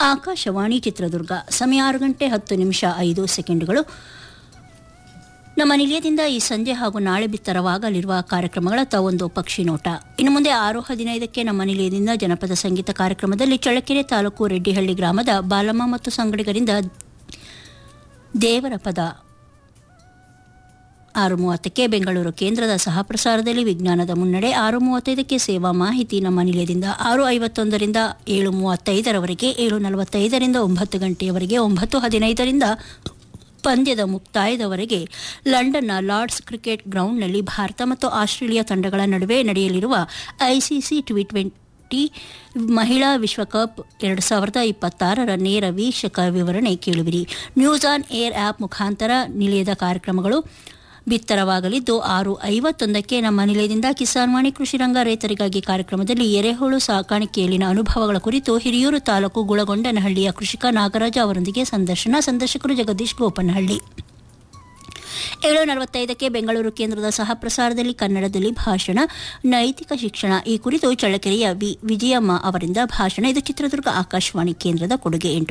ಆಕಾಶವಾಣಿ ಚಿತ್ರದುರ್ಗ ಸಮಯ ಆರು ಗಂಟೆ ಹತ್ತು ನಿಮಿಷ ಐದು ಸೆಕೆಂಡುಗಳು ನಮ್ಮ ನಿಲಯದಿಂದ ಈ ಸಂಜೆ ಹಾಗೂ ನಾಳೆ ಬಿತ್ತರವಾಗಲಿರುವ ಕಾರ್ಯಕ್ರಮಗಳತ್ತ ಒಂದು ಪಕ್ಷಿ ನೋಟ ಇನ್ನು ಮುಂದೆ ಆರು ಹದಿನೈದಕ್ಕೆ ನಮ್ಮ ನಿಲಯದಿಂದ ಜನಪದ ಸಂಗೀತ ಕಾರ್ಯಕ್ರಮದಲ್ಲಿ ಚಳ್ಳಕೆರೆ ತಾಲೂಕು ರೆಡ್ಡಿಹಳ್ಳಿ ಗ್ರಾಮದ ಬಾಲಮ್ಮ ಮತ್ತು ಸಂಗಡಿಗರಿಂದ ದೇವರ ಪದ ಆರು ಮೂವತ್ತಕ್ಕೆ ಬೆಂಗಳೂರು ಕೇಂದ್ರದ ಸಹಪ್ರಸಾರದಲ್ಲಿ ವಿಜ್ಞಾನದ ಮುನ್ನಡೆ ಆರು ಮೂವತ್ತೈದಕ್ಕೆ ಸೇವಾ ಮಾಹಿತಿ ನಮ್ಮ ನಿಲಯದಿಂದ ಆರು ಐವತ್ತೊಂದರಿಂದ ಏಳು ಮೂವತ್ತೈದರವರೆಗೆ ಏಳು ನಲವತ್ತೈದರಿಂದ ಒಂಬತ್ತು ಗಂಟೆಯವರೆಗೆ ಒಂಬತ್ತು ಹದಿನೈದರಿಂದ ಪಂದ್ಯದ ಮುಕ್ತಾಯದವರೆಗೆ ಲಂಡನ್ನ ಲಾರ್ಡ್ಸ್ ಕ್ರಿಕೆಟ್ ಗ್ರೌಂಡ್ನಲ್ಲಿ ಭಾರತ ಮತ್ತು ಆಸ್ಟ್ರೇಲಿಯಾ ತಂಡಗಳ ನಡುವೆ ನಡೆಯಲಿರುವ ಐಸಿಸಿ ಟಿ ಟ್ವೆಂಟಿ ಮಹಿಳಾ ವಿಶ್ವಕಪ್ ಎರಡು ಸಾವಿರದ ಇಪ್ಪತ್ತಾರರ ನೇರ ವೀಕ್ಷಕ ವಿವರಣೆ ಕೇಳುವಿರಿ ನ್ಯೂಸ್ ಆನ್ ಏರ್ ಆ್ಯಪ್ ಮುಖಾಂತರ ನಿಲಯದ ಕಾರ್ಯಕ್ರಮಗಳು ಬಿತ್ತರವಾಗಲಿದ್ದು ಆರು ಐವತ್ತೊಂದಕ್ಕೆ ನಮ್ಮ ನಿಲಯದಿಂದ ಕಿಸಾನ್ ವಾಣಿ ಕೃಷಿ ರಂಗ ರೈತರಿಗಾಗಿ ಕಾರ್ಯಕ್ರಮದಲ್ಲಿ ಎರೆಹುಳು ಸಾಕಾಣಿಕೆಯಲ್ಲಿನ ಅನುಭವಗಳ ಕುರಿತು ಹಿರಿಯೂರು ತಾಲೂಕು ಗುಳಗೊಂಡನಹಳ್ಳಿಯ ಕೃಷಿಕ ನಾಗರಾಜ ಅವರೊಂದಿಗೆ ಸಂದರ್ಶನ ಸಂದರ್ಶಕರು ಜಗದೀಶ್ ಗೋಪನಹಳ್ಳಿ ಏಳು ನಲವತ್ತೈದಕ್ಕೆ ಬೆಂಗಳೂರು ಕೇಂದ್ರದ ಸಹ ಪ್ರಸಾರದಲ್ಲಿ ಕನ್ನಡದಲ್ಲಿ ಭಾಷಣ ನೈತಿಕ ಶಿಕ್ಷಣ ಈ ಕುರಿತು ಚಳ್ಳಕೆರೆಯ ವಿ ವಿಜಯಮ್ಮ ಅವರಿಂದ ಭಾಷಣ ಇದು ಚಿತ್ರದುರ್ಗ ಆಕಾಶವಾಣಿ ಕೇಂದ್ರದ ಕೊಡುಗೆ ಎಂಟು